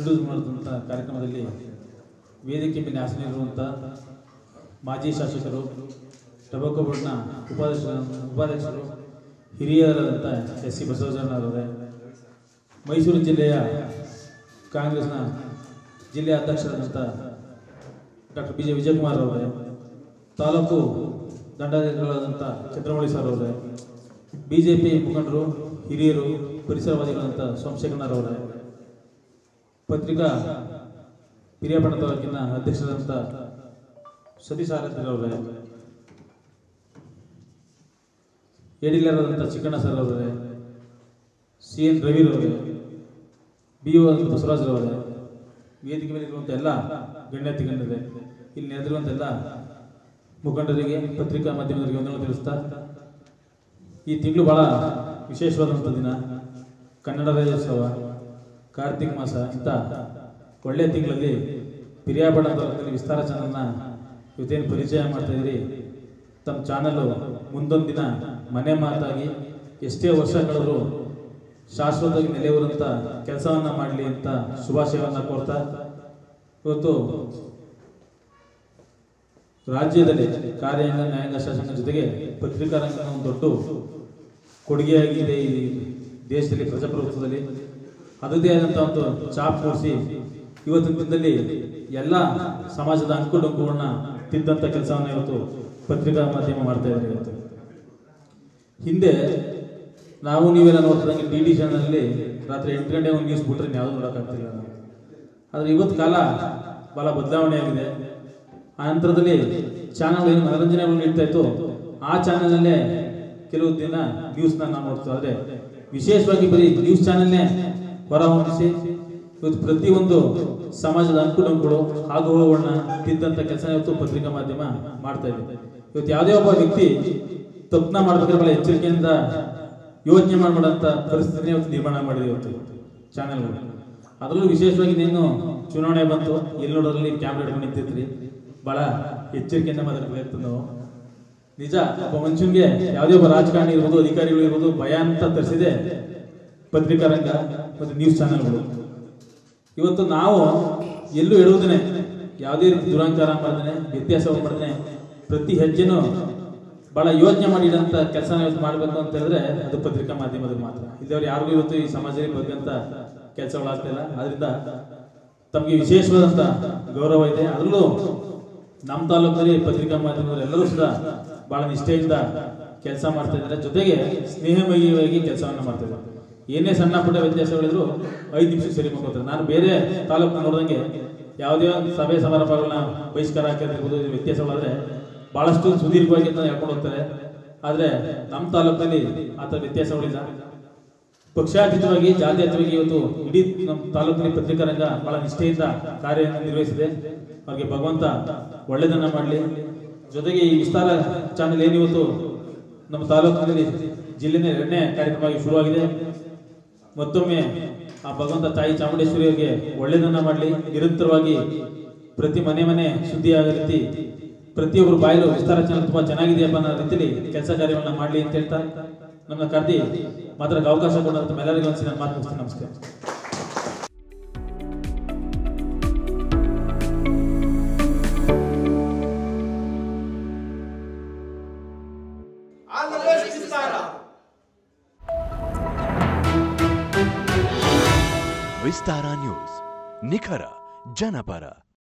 introduce ಮಾಡಿದಂಥ ಕಾರ್ಯಕ್ರಮದಲ್ಲಿ ವೇದಿಕೆ ಮೇಲೆ ಹಾಸನಿರುವಂಥ ಮಾಜಿ ಶಾಸಕರು ಟಬಾಕೋ ಬೋರ್ಡ್ನ ಉಪಾಧ್ಯಕ್ಷ ಉಪಾಧ್ಯಕ್ಷರು ಹಿರಿಯರಾದಂಥ ಎಸ್ ಸಿ ಬಸವರಾಜನವರೇ ಮೈಸೂರು ಜಿಲ್ಲೆಯ ಕಾಂಗ್ರೆಸ್ನ ಜಿಲ್ಲೆಯ ಅಧ್ಯಕ್ಷರಾದಂಥ ಡಾಕ್ಟರ್ ಬಿ ಜೆ ವಿಜಯಕುಮಾರ್ ಅವರೇ ತಾಲೂಕು ದಂಡಾಧಿಕಾರಿಗಳಾದಂಥ ಚಂದ್ರಮೌಳಿ ಸರ್ ಅವರೇ ಬಿ ಜೆ ಪಿ ಮುಖಂಡರು ಹಿರಿಯರು ಪರಿಸರವಾದಿಗಳಾದಂಥ ಸೋಮಶೇಖರನವರೇ ಪತ್ರಿಕಾ ಹಿರಿಯಪಟ್ಟಣ ತಾಲೂಕಿನ ಅಧ್ಯಕ್ಷರಾದಂಥ ಸತೀಶ್ ಆರಾಧ್ಯರವರೇ ಎಡಿಲರಾದಂಥ ಚಿಕ್ಕಣ್ಣ ಸರ್ ಅವರೇ ಸಿ ಎನ್ ರವಿರವರೇ ಬಿ ಒ ಬಸವರಾಜರವರೇ ವೇದಿಕೆ ಮೇಲೆ ಇರುವಂಥ ಎಲ್ಲ ಗಣ್ಯಾತಿ ಗಣ್ಯರೇ ಇಲ್ಲಿ ನೆರೆದಿರುವಂಥ ಎಲ್ಲ ಮುಖಂಡರಿಗೆ ಪತ್ರಿಕಾ ಮಾಧ್ಯಮದವರಿಗೆ ವಂದನೆ ತಿಳಿಸ್ತಾ ಈ ತಿಂಗಳು ಬಹಳ ವಿಶೇಷವಾದಂಥ ದಿನ ಕನ್ನಡ ರಾಜ್ಯೋತ್ಸವ ಕಾರ್ತಿಕ್ ಮಾಸ ಇಂಥ ಒಳ್ಳೆಯ ತಿಂಗಳಲ್ಲಿ ಪಿರಿಯಾಪಟ್ಟಣ ತಾಲೂಕಿನಲ್ಲಿ ವಿಸ್ತಾರ ಚಾನಲ್ನ ಇವತ್ತೇನು ಪರಿಚಯ ಮಾಡ್ತಾ ಇದ್ದೀರಿ ತಮ್ಮ ಚಾನಲ್ಲು ಮುಂದೊಂದು ದಿನ ಮನೆ ಮಾತಾಗಿ ಎಷ್ಟೇ ವರ್ಷ ಕಳೆದ್ರು ಶಾಶ್ವತವಾಗಿ ನೆಲೆಯೂರಂಥ ಕೆಲಸವನ್ನ ಮಾಡಲಿ ಅಂತ ಶುಭಾಶಯವನ್ನು ಕೋರ್ತಾ ಇವತ್ತು ರಾಜ್ಯದಲ್ಲಿ ಕಾರ್ಯಾಂಗ ನ್ಯಾಯಾಂಗ ಶಾಸನ ಜೊತೆಗೆ ಪತ್ರಿಕಾ ರಂಗದ ಒಂದು ದೊಡ್ಡ ಕೊಡುಗೆಯಾಗಿದೆ ಈ ದೇಶದಲ್ಲಿ ಪ್ರಜಾಪ್ರಭುತ್ವದಲ್ಲಿ ಅದರದೇ ಆದಂಥ ಒಂದು ಚಾಪ್ ಮೂಡಿಸಿ ಇವತ್ತಿನ ದಿನದಲ್ಲಿ ಎಲ್ಲ ಸಮಾಜದ ಅಂಕು ಡೊಂಕುಗಳನ್ನ ತಿದ್ದಂಥ ಕೆಲಸವನ್ನು ಇವತ್ತು ಪತ್ರಿಕಾ ಮಾಧ್ಯಮ ಮಾಡ್ತಾ ಇದ್ದಾರೆ ಇವತ್ತು ಹಿಂದೆ ನಾವು ನೀವೆಲ್ಲ ನೋಡ್ತಿದ್ದಂಗೆ ಡಿ ಡಿ ಚಾನಲಲ್ಲಿ ರಾತ್ರಿ ಎಂಟು ಗಂಟೆ ಒಂದು ನ್ಯೂಸ್ ಬಿಟ್ರೆ ಯಾವುದು ನೋಡೋಕ್ಕಾಗ್ತಿಲ್ಲ ನಾವು ಆದರೆ ಇವತ್ತು ಕಾಲ ಬಹಳ ಬದಲಾವಣೆ ಆಗಿದೆ ಆ ನಂತರದಲ್ಲಿ ಚಾನಲ್ ಏನು ಮನರಂಜನೆಗಳು ನೀಡ್ತಾ ಇತ್ತು ಆ ಚಾನಲಲ್ಲೇ ಕೆಲವು ದಿನ ನ್ಯೂಸ್ನ ನಾವು ನೋಡ್ತಾ ಆದರೆ ವಿಶೇಷವಾಗಿ ಬರೀ ನ್ಯೂಸ್ ಚಾನಲ್ನೇ ಹೊರಹೊಮ್ಮಿಸಿ ಇವತ್ತು ಪ್ರತಿಯೊಂದು ಸಮಾಜದ ಅಂಕುಡೊಂಕುಗಳು ಹಾಗೂ ಹೋಗೋಣ ತಿದ್ದಂಥ ಕೆಲಸ ಇವತ್ತು ಪತ್ರಿಕಾ ಮಾಧ್ಯಮ ಮಾಡ್ತಾ ಇದೆ ಇವತ್ತು ಯಾವುದೇ ಒಬ್ಬ ವ್ಯಕ್ತಿ ತಪ್ಪನ ಮಾಡ್ಬೇಕಾದ್ರೆ ಬಹಳ ಎಚ್ಚರಿಕೆಯಿಂದ ಯೋಚನೆ ಮಾಡುವಂತ ಪರಿಸ್ಥಿತಿನೇ ಇವತ್ತು ನಿರ್ಮಾಣ ಮಾಡಿದೆ ಇವತ್ತು ಚಾನೆಲ್ಗಳು ಅದರಲ್ಲೂ ವಿಶೇಷವಾಗಿ ನೀನು ಚುನಾವಣೆ ಬಂತು ಎಲ್ಲಿ ನೋಡೋದ್ರಲ್ಲಿ ಕ್ಯಾಮ್ರಾ ಹಿಡ್ಕೊಂಡು ನಿಂತಿದ್ರಿ ಬಹಳ ಎಚ್ಚರಿಕೆಯಿಂದ ಮಾತಾಡ್ಬೇಕಾಗ್ತದೆ ನಾವು ನಿಜ ಒಬ್ಬ ಮನುಷ್ಯನ್ಗೆ ಯಾವುದೇ ಒಬ್ಬ ರಾಜಕಾರಣಿ ಇರ್ಬೋದು ಅಧಿಕಾರಿಗಳು ಇರ್ಬೋದು ಭಯ ಅಂತ ತರಿಸಿದೆ ಪತ್ರಿಕಾ ರಂಗ ಮತ್ತು ನ್ಯೂಸ್ ಚಾನೆಲ್ಗಳು ಇವತ್ತು ನಾವು ಎಲ್ಲೂ ಹೇಳುವುದನ್ನೇ ಯಾವುದೇ ರೀತಿ ದುರಾಂಕಾರ ಮಾಡ್ದೇನೆ ವ್ಯತ್ಯಾಸ ಮಾಡ್ದೇನೆ ಪ್ರತಿ ಹೆಜ್ಜೆನೂ ಬಹಳ ಯೋಚನೆ ಮಾಡಿ ಇಡಂತ ಕೆಲಸನ ಇವತ್ತು ಮಾಡಬೇಕು ಅಂತ ಹೇಳಿದ್ರೆ ಅದು ಪತ್ರಿಕಾ ಮಾಧ್ಯಮದ ಮಾತ್ರ ಇದ್ದವ್ರು ಯಾರಿಗೂ ಇವತ್ತು ಈ ಸಮಾಜದಲ್ಲಿ ಬಗ್ಗಂತ ಕೆಲಸಗಳಾಗ್ತಾ ಇಲ್ಲ ಅದರಿಂದ ತಮಗೆ ವಿಶೇಷವಾದಂತ ಗೌರವ ಇದೆ ಅದರಲ್ಲೂ ನಮ್ಮ ತಾಲೂಕಿನಲ್ಲಿ ಪತ್ರಿಕಾ ಮಾಧ್ಯಮದವರು ಎಲ್ಲರೂ ಸುಧಾ ಬಹಳ ನಿಷ್ಠೆಯಿಂದ ಕೆಲಸ ಮಾಡ್ತಾ ಇದ್ದಾರೆ ಜೊತೆಗೆ ಸ್ನೇಹಮಯವಾಗಿ ಕೆಲಸವನ್ನ ಮಾಡ್ತಾ ಇದ್ದಾರೆ ಏನೇ ಸಣ್ಣ ಪುಟ್ಟ ವ್ಯತ್ಯಾಸಗಳಿದ್ರು ಐದು ನಿಮಿಷ ಸರಿ ಮಾಡ್ಕೋತಾರೆ ನಾನು ಬೇರೆ ತಾಲೂಕು ನೋಡಿದಂಗೆ ಯಾವುದೇ ಒಂದು ಸಭೆ ಸಮಾರಂಭಗಳನ್ನ ಬಹಿಷ್ಕಾರ ಹಾಕಿರ್ಬೋದು ವ್ಯತ್ಯಾಸಗಳಾದ್ರೆ ಬಹಳಷ್ಟು ಸುದೀರ್ಘವಾಗಿ ಅದನ್ನ ಹೇಳ್ಕೊಂಡು ಹೋಗ್ತಾರೆ ಆದ್ರೆ ನಮ್ಮ ತಾಲೂಕಿನಲ್ಲಿ ಆ ಥರ ವ್ಯತ್ಯಾಸಗಳಿಲ್ಲ ಪಕ್ಷಾತೀತವಾಗಿ ಜಾತ್ಯತೀತವಾಗಿ ಇವತ್ತು ಇಡೀ ನಮ್ಮ ತಾಲೂಕಿನ ಪತ್ರಿಕಾ ರಂಗ ಬಹಳ ನಿಷ್ಠೆಯಿಂದ ಕಾರ್ಯ ನಿರ್ವಹಿಸಿದೆ ಅವ್ರಿಗೆ ಭಗವಂತ ಒಳ್ಳೆದನ್ನ ಮಾಡಲಿ ಜೊತೆಗೆ ಈ ವಿಸ್ತಾರ ಚಾನೆಲ್ ಏನಿವತ್ತು ನಮ್ಮ ತಾಲೂಕಿನಲ್ಲಿ ಜಿಲ್ಲೆನ ಎರಡನೇ ಕಾರ್ಯಕ್ರಮವಾಗಿ ಶುರುವಾಗಿದೆ ಮತ್ತೊಮ್ಮೆ ಆ ಭಗವಂತ ತಾಯಿ ಚಾಮುಂಡೇಶ್ವರಿ ಅವರಿಗೆ ಒಳ್ಳೆದನ್ನ ಮಾಡಲಿ ನಿರಂತರವಾಗಿ ಪ್ರತಿ ಮನೆ ಮನೆ ಸುದ್ದಿ ಆಗೋ ರೀತಿ ಪ್ರತಿಯೊಬ್ಬರು ಬಾಯಲು ವಿಸ್ತಾರ ಚಾನಲ್ ತುಂಬಾ ಚೆನ್ನಾಗಿದೆಯಪ್ಪ ಅನ್ನೋ ರೀತಿಯಲ್ಲಿ ಕೆಲಸ ಕಾರ್ಯವನ್ನ ಮಾಡಲಿ ಅಂತ ಹೇಳ್ತಾ ನಮ್ಮ ಕರೆದಿ ಮಾತ್ರ ಅವಕಾಶ ಕೊಡೋದು ತಮ್ಮೆಲ್ಲರಿಗೂ ಅನಿಸಿ ನಾನು ಮಾತು ಮುಗಿಸ್ತೀನಿ ನಮಸ್ಕಾರ ಆಂಧ್ರಪ್ರದೇಶ ವಿಸ್ತಾರ ವಿಸ್ತಾರ ನ್ಯೂಸ್ ನಿಖರ ಜನಪರ